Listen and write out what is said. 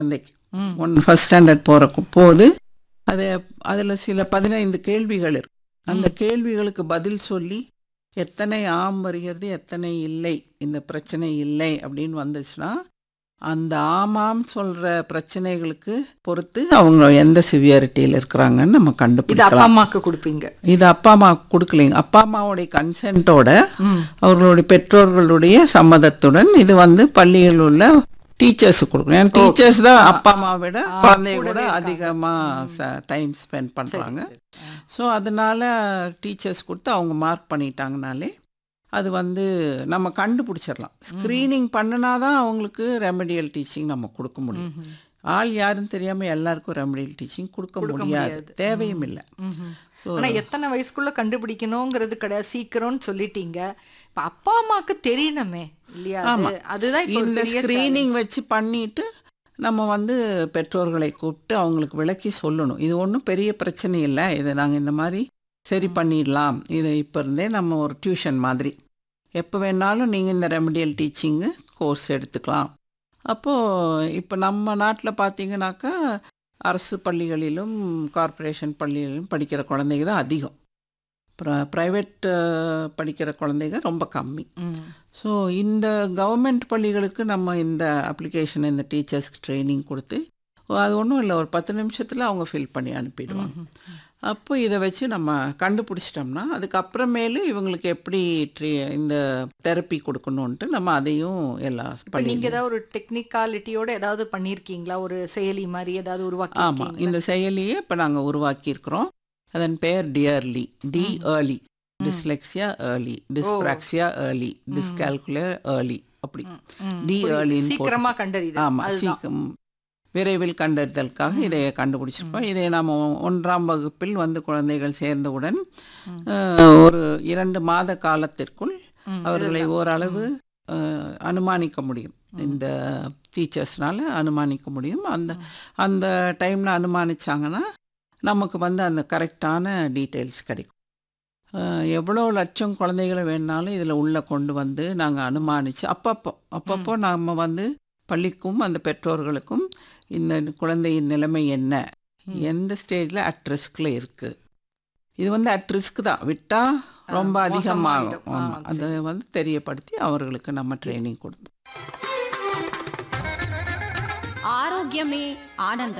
குழந்தைக்கு one first standard போகிற போது அது அதில் சில பதினைந்து கேள்விகள் இருக்கு அந்த கேள்விகளுக்கு பதில் சொல்லி எத்தனை ஆம் வருகிறது எத்தனை இல்லை இந்த பிரச்சனை இல்லை அப்படின்னு வந்துச்சுன்னா அந்த ஆமாம் சொல்கிற பிரச்சனைகளுக்கு பொறுத்து அவங்க எந்த சிவியாரிட்டியில் இருக்கிறாங்கன்னு நம்ம இது அப்பா கண்டுபிடிக்கலாம் அம்மாக்கு கொடுப்பீங்க இது அப்பா அம்மா கொடுக்கலைங்க அப்பா அம்மாவுடைய கன்சென்ட்டோட ம். அவர்களுடைய பெற்றோர்களுடைய சம்மதத்துடன் இது வந்து பள்ளியில் உள்ள டீச்சர்ஸ் கொடுக்கணும் ஏன்னா டீச்சர்ஸ் தான் அப்பா அம்மா விட குழந்தைய கூட அதிகமாக டைம் ஸ்பெண்ட் பண்ணுறாங்க ஸோ அதனால டீச்சர்ஸ் கொடுத்து அவங்க மார்க் பண்ணிட்டாங்கனாலே அது வந்து நம்ம கண்டுபிடிச்சிடலாம் ஸ்க்ரீனிங் பண்ணினா தான் அவங்களுக்கு ரெமடியல் டீச்சிங் நம்ம கொடுக்க முடியும் ஆள் யாருன்னு தெரியாமல் எல்லாருக்கும் ரெமடியல் டீச்சிங் கொடுக்க முடியாது தேவையும் இல்லை ம்ஹும். ஸோ ஆனா எத்தனை வயசுக்குள்ள கண்டுபிடிக்கணுங்கிறது கிடையாது சீக்கிரம்னு சொல்லிட்டீங்க இப்ப அப்பா அம்மாக்கு தெரியணுமே இல்லையா அது அதுதான் இப்போ ஒரு இந்த பெரிய ஸ்க்ரீனிங் வச்சு பண்ணிட்டு நம்ம வந்து பெற்றோர்களை கூப்பிட்டு அவங்களுக்கு விளக்கி சொல்லணும் இது ஒன்றும் பெரிய பிரச்சனை இல்லை இதை நாங்கள் இந்த மாதிரி சரி பண்ணிடலாம் இது இப்போ இருந்தே நம்ம ஒரு டியூஷன் மாதிரி எப்போ வேணாலும் நீங்கள் இந்த ரெமடியல் டீச்சிங்கு கோர்ஸ் எடுத்துக்கலாம் அப்போது இப்போ நம்ம நாட்டில் பார்த்தீங்கன்னாக்கா அரசு பள்ளிகளிலும் கார்ப்பரேஷன் பள்ளிகளிலும் படிக்கிற குழந்தைங்க தான் அதிகம் ப்ரைவேட் படிக்கிற குழந்தைங்க ரொம்ப கம்மி ம். ஸோ இந்த கவர்மெண்ட் பள்ளிகளுக்கு நம்ம இந்த அப்ளிகேஷன் இந்த டீச்சர்ஸ்க்கு ட்ரைனிங் கொடுத்து அது ஒன்றும் இல்லை ஒரு பத்து நிமிஷத்தில் அவங்க ஃபில் பண்ணி அனுப்பிடுவாங்க அப்போ இதை வச்சு நம்ம கண்டுபிடிச்சிட்டோம்னா அதுக்கப்புறமேலு இவங்களுக்கு எப்படி ட்ரீ இந்த தெரப்பி கொடுக்கணுன்ட்டு நம்ம அதையும் எல்லாம் இப்ப பண்ணி நீங்க ஏதாவது ஒரு டெக்னிக்காலிட்டியோட ஏதாவது பண்ணிருக்கீங்களா ஒரு செயலி மாதிரி ஏதாவது உருவாக்கி ஆமாம் இந்த செயலியை இப்போ நாங்கள் உருவாக்கியிருக்கிறோம் அதன் பெயர் dearly D early dyslexia early dyspraxia early dyscalculia early அப்படி டி ஏர்லின்னு சீக்கிரமா கண்டறிது ஆமாம் சீக்கிரம் விரைவில் கண்டறிதலுக்காக இதை கண்டுபிடிச்சிருக்கோம் இதை நாம் ஒன்றாம் வகுப்பில் வந்து குழந்தைகள் சேர்ந்தவுடன் அஹ், ஒரு இரண்டு மாத காலத்திற்குள் அவர்களை ஓரளவு அஹ், அனுமானிக்க முடியும் இந்த டீச்சர்ஸ்னால அனுமானிக்க முடியும் அந்த அந்த டைமில் அனுமானிச்சாங்கன்னா நமக்கு வந்து அந்த கரெக்டான டீட்டெயில்ஸ் கிடைக்கும் அஹ், எவ்வளோ லட்சம் குழந்தைகளை வேணாலும் இதில் உள்ளே கொண்டு வந்து நாங்கள் அனுமானித்து அப்பப்போ அப்பப்போ நாம் வந்து பள்ளிக்கும் அந்த பெற்றோர்களுக்கும் இந்த குழந்தையின் நிலைமை என்ன எந்த ஸ்டேஜில் அட் ரிஸ்கில் இருக்குது இது வந்து அட் ரிஸ்க் தான் விட்டால் ரொம்ப அதிகமாகும் மோசமாயிடும். ஆ, ஆமாம் அதை வந்து தெரியப்படுத்தி அவர்களுக்கு நம்ம ட்ரைனிங் கொடுப்போம் ஆரோக்கியமே ஆனந்தம்